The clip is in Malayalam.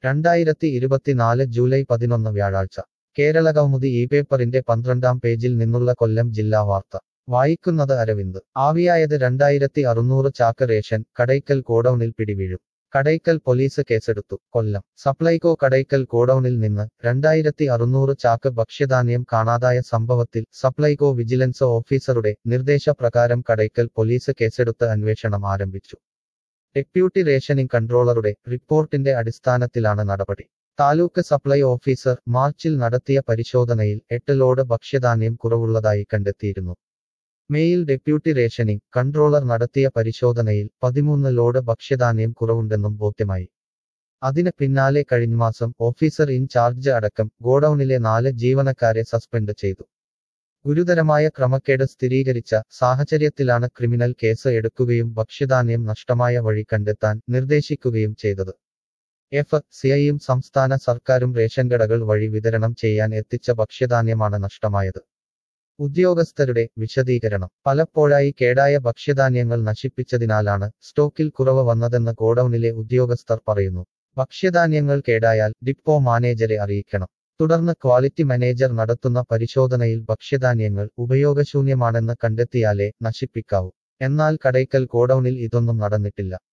രണ്ടായിരത്തി ഇരുപത്തിനാല് ജൂലൈ പതിനൊന്ന് വ്യാഴാഴ്ച കേരള കൗമുദി ഈ പേപ്പറിന്റെ പന്ത്രണ്ടാം പേജിൽ നിന്നുള്ള കൊല്ലം ജില്ലാ വാർത്ത വായിക്കുന്നത് അരവിന്ദ് ആവിയായത് രണ്ടായിരത്തി അറുന്നൂറ് ചാക്ക് റേഷൻ കടയ്ക്കൽ ഗോഡൌണിൽ പിടിവീഴും കടയ്ക്കൽ പോലീസ് കേസെടുത്തു കൊല്ലം സപ്ലൈകോ കടയ്ക്കൽ ഗോഡൌണിൽ നിന്ന് രണ്ടായിരത്തി അറുന്നൂറ് ചാക്ക് ഭക്ഷ്യധാന്യം കാണാതായ സംഭവത്തിൽ സപ്ലൈകോ വിജിലൻസ് ഓഫീസറുടെ നിർദ്ദേശപ്രകാരം കടയ്ക്കൽ പോലീസ് കേസെടുത്ത് അന്വേഷണം ആരംഭിച്ചു ഡെപ്യൂട്ടി റേഷനിംഗ് കൺട്രോളറുടെ റിപ്പോർട്ടിന്റെ അടിസ്ഥാനത്തിലാണ് നടപടി താലൂക്ക് സപ്ലൈ ഓഫീസർ മാർച്ചിൽ നടത്തിയ പരിശോധനയിൽ എട്ട് ലോഡ് ഭക്ഷ്യധാന്യം കുറവുള്ളതായി കണ്ടെത്തിയിരുന്നു മേയിൽ ഡെപ്യൂട്ടി റേഷനിംഗ് കൺട്രോളർ നടത്തിയ പരിശോധനയിൽ പതിമൂന്ന് ലോഡ് ഭക്ഷ്യധാന്യം കുറവുണ്ടെന്നും ബോധ്യമായി അതിന് പിന്നാലെ കഴിഞ്ഞമാസം ഓഫീസർ ഇൻചാർജ് അടക്കം ഗോഡൌണിലെ നാല് ജീവനക്കാരെ സസ്പെൻഡ് ചെയ്തു ഗുരുതരമായ ക്രമക്കേട് സ്ഥിരീകരിച്ച സാഹചര്യത്തിലാണ് ക്രിമിനൽ കേസ് എടുക്കുകയും ഭക്ഷ്യധാന്യം നഷ്ടമായ വഴി കണ്ടെത്താൻ നിർദ്ദേശിക്കുകയും ചെയ്തത് എഫ് സിഐയും സംസ്ഥാന സർക്കാരും റേഷൻ കടകൾ വഴി വിതരണം ചെയ്യാൻ എത്തിച്ച ഭക്ഷ്യധാന്യമാണ് നഷ്ടമായത് ഉദ്യോഗസ്ഥരുടെ വിശദീകരണം പലപ്പോഴായി കേടായ ഭക്ഷ്യധാന്യങ്ങൾ നശിപ്പിച്ചതിനാലാണ് സ്റ്റോക്കിൽ കുറവ് വന്നതെന്ന് ഗോഡൌണിലെ ഉദ്യോഗസ്ഥർ പറയുന്നു ഭക്ഷ്യധാന്യങ്ങൾ കേടായാൽ ഡിപ്പോ മാനേജരെ അറിയിക്കണം തുടർന്ന് ക്വാളിറ്റി മാനേജർ നടത്തുന്ന പരിശോധനയിൽ ഭക്ഷ്യധാന്യങ്ങൾ ഉപയോഗശൂന്യമാണെന്ന് കണ്ടെത്തിയാലേ നശിപ്പിക്കാവൂ എന്നാൽ കടയ്ക്കൽ ഗോഡൌണിൽ ഇതൊന്നും നടന്നിട്ടില്ല